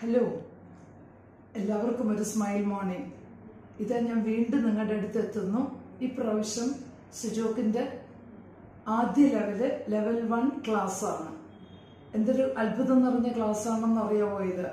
hello എല്ലാവർക്കും ഒരു smile morning ഇതാ ഞാൻ വീണ്ടും നിങ്ങളുടെ അടുത്ത് എത്തുന്നു ഇപ്രാവശ്യം സുജോക്കിന്റെ ആദ്യ ലെവല് ലെവൽ വൺ ക്ലാസ് ആണ് എന്തൊരു അത്ഭുതം നിറഞ്ഞ ക്ലാസ് ആണെന്ന് അറിയാമോ ഇത്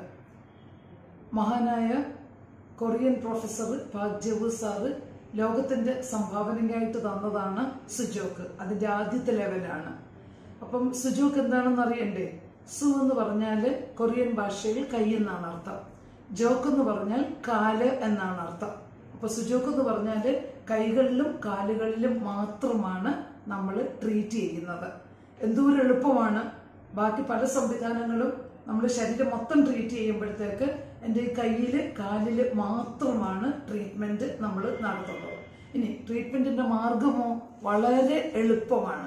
മഹാനായ Korean professor Park Jaewoo sir ലോകത്തിന്റെ സംഭാവനയായിട്ട് തന്നതാണ് സുജോക്ക് അതിന്റെ ആദ്യത്തെ ലെവലാണ് അപ്പം സുജോക്ക് എന്താണെന്ന് അറിയണ്ടേ സു എന്ന് പറഞ്ഞാല് കൊറിയൻ ഭാഷയിൽ കൈ എന്നാണ് അർത്ഥം ജോക്ക് എന്ന് പറഞ്ഞാൽ കാല് എന്നാണ് അർത്ഥം അപ്പൊ സുജോക്ക് എന്ന് പറഞ്ഞാല് കൈകളിലും കാലുകളിലും മാത്രമാണ് നമ്മൾ ട്രീറ്റ് ചെയ്യുന്നത് എന്തോരം എളുപ്പമാണ് ബാക്കി പല സംവിധാനങ്ങളും നമ്മൾ ശരീരം മൊത്തം ട്രീറ്റ് ചെയ്യുമ്പോഴത്തേക്ക് എൻ്റെ ഈ കയ്യിൽ കാലിൽ മാത്രമാണ് ട്രീറ്റ്മെന്റ് നമ്മൾ നടത്തുന്നത് ഇനി ട്രീറ്റ്മെന്റിന്റെ മാർഗമോ വളരെ എളുപ്പമാണ്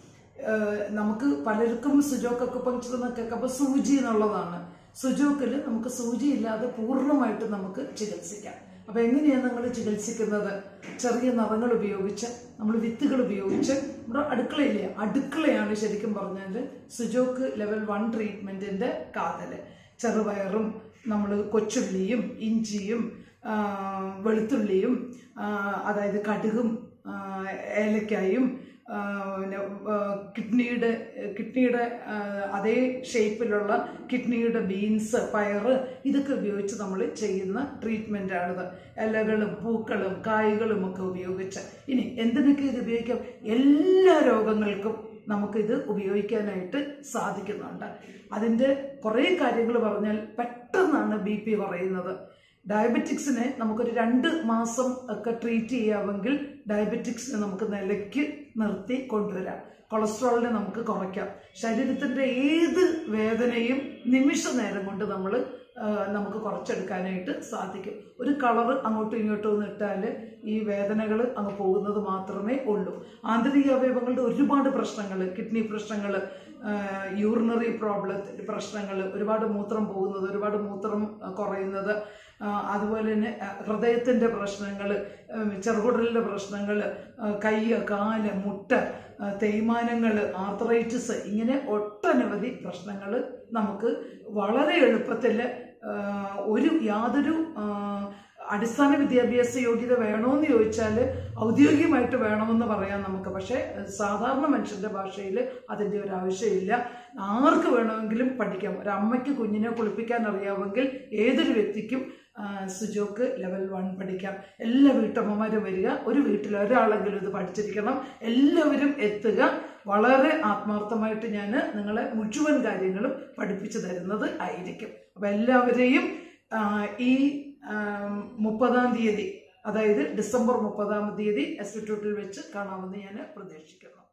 ഏഹ് നമുക്ക് പലർക്കും സുജോക്ക് അക്കുപങ്ചർ എന്നൊക്കെ കേൾക്കുമ്പോൾ സൂചി എന്നുള്ളതാണ് സുജോക്കിൽ നമുക്ക് സൂചി ഇല്ലാതെ പൂർണ്ണമായിട്ട് നമുക്ക് ചികിത്സിക്കാം അപ്പൊ എങ്ങനെയാണ് നമ്മൾ ചികിത്സിക്കുന്നത് ചെറിയ നിറങ്ങൾ ഉപയോഗിച്ച് നമ്മൾ വിത്തുകൾ ഉപയോഗിച്ച് നമ്മുടെ അടുക്കളയിലെ അടുക്കളയാണ് ശരിക്കും പറഞ്ഞാൽ സുജോക്ക് ലെവൽ വൺ ട്രീറ്റ്മെന്റിന്റെ കാതല് ചെറുപയറും നമ്മൾ കൊച്ചുള്ളിയും ഇഞ്ചിയും ആ, വെളുത്തുള്ളിയും ആ, അതായത് കടുകും ആ, ഏലക്കായും ആ, പിന്നെ, ആ, കിഡ്നിയുടെ കിഡ്നിയുടെ ആ, അതേ ഷേപ്പിലുള്ള കിഡ്നിയുടെ ബീൻസ് പയറ് ഇതൊക്കെ ഉപയോഗിച്ച് നമ്മൾ ചെയ്യുന്ന ട്രീറ്റ്മെന്റ് ആണിത് ഇലകളും പൂക്കളും കായ്കളും ഒക്കെ ഉപയോഗിച്ച് ഇനി എന്തിനൊക്കെ ഇത് ഉപയോഗിക്കാം എല്ലാ രോഗങ്ങൾക്കും നമുക്കിത് ഉപയോഗിക്കാനായിട്ട് സാധിക്കുന്നുണ്ട് അതിൻ്റെ കുറേ കാര്യങ്ങൾ പറഞ്ഞാൽ പെട്ടെന്നാണ് ബി പി കുറയുന്നത് ഡയബറ്റിക്സിനെ നമുക്കൊരു രണ്ട് മാസം ഒക്കെ ട്രീറ്റ് ചെയ്യാമെങ്കിൽ ഡയബറ്റിക്സിനെ നമുക്ക് നിലയ്ക്ക് നിർത്തി കൊണ്ടുവരാം കൊളസ്ട്രോളിനെ നമുക്ക് കുറയ്ക്കാം ശരീരത്തിന്റെ ഏത് വേദനയും നിമിഷ നേരം കൊണ്ട് നമ്മൾ നമുക്ക് കുറച്ചെടുക്കാനായിട്ട് സാധിക്കും ഒരു കളറ് അങ്ങോട്ടും ഇങ്ങോട്ടും ഒന്ന് ഇട്ടാൽ ഈ വേദനകൾ അങ്ങ് പോകുന്നത് മാത്രമേ ഉള്ളൂ ആന്തരിക അവയവങ്ങളുടെ ഒരുപാട് പ്രശ്നങ്ങൾ കിഡ്നി പ്രശ്നങ്ങൾ യൂറിനറി പ്രോബ്ലത്തിന്റെ പ്രശ്നങ്ങൾ ഒരുപാട് മൂത്രം പോകുന്നത് ഒരുപാട് മൂത്രം ആ, കുറയുന്നത് ആ, അതുപോലെ തന്നെ ആ, ഹൃദയത്തിന്റെ പ്രശ്നങ്ങൾ ചെറുകുടലിന്റെ പ്രശ്നങ്ങൾ കൈ കാല് മുട്ട തേയ്മാനങ്ങൾ ആർത്രൈറ്റിസ് ഇങ്ങനെ ഒട്ടനവധി പ്രശ്നങ്ങൾ നമുക്ക് വളരെ എളുപ്പത്തിൽ ഒരു യാതൊരു ആ, അടിസ്ഥാന വിദ്യാഭ്യാസ യോഗ്യത വേണമെന്ന് ചോദിച്ചാൽ ഔദ്യോഗികമായിട്ട് വേണമെന്ന് പറയാം നമുക്ക് പക്ഷേ സാധാരണ മനുഷ്യന്റെ ഭാഷയിൽ അതിൻ്റെ ഒരു ആവശ്യമില്ല ആർക്ക് വേണമെങ്കിലും പഠിക്കാം ഒരു അമ്മയ്ക്ക് കുഞ്ഞിനെ കുളിപ്പിക്കാൻ അറിയാമെങ്കിൽ ഏതൊരു വ്യക്തിക്കും ആ, സുജോക്ക് ലെവൽ വൺ പഠിക്കാം എല്ലാ വീട്ടമ്മമാരും വരിക ഒരു വീട്ടിൽ ഒരാളെങ്കിലും ഇത് പഠിച്ചിരിക്കണം എല്ലാവരും എത്തുക വളരെ ആത്മാർത്ഥമായിട്ട് ഞാൻ നിങ്ങളെ മുഴുവൻ കാര്യങ്ങളും പഠിപ്പിച്ചു തരുന്നത് ആയിരിക്കും അപ്പം എല്ലാവരെയും ആ, ഈ ആം, മുപ്പതാം തീയതി അതായത് ഡിസംബർ മുപ്പതാം തീയതി ഇൻസ്റ്റിറ്റ്യൂട്ടിൽ വെച്ച് കാണാമെന്ന് ഞാൻ പ്രതീക്ഷിക്കുന്നു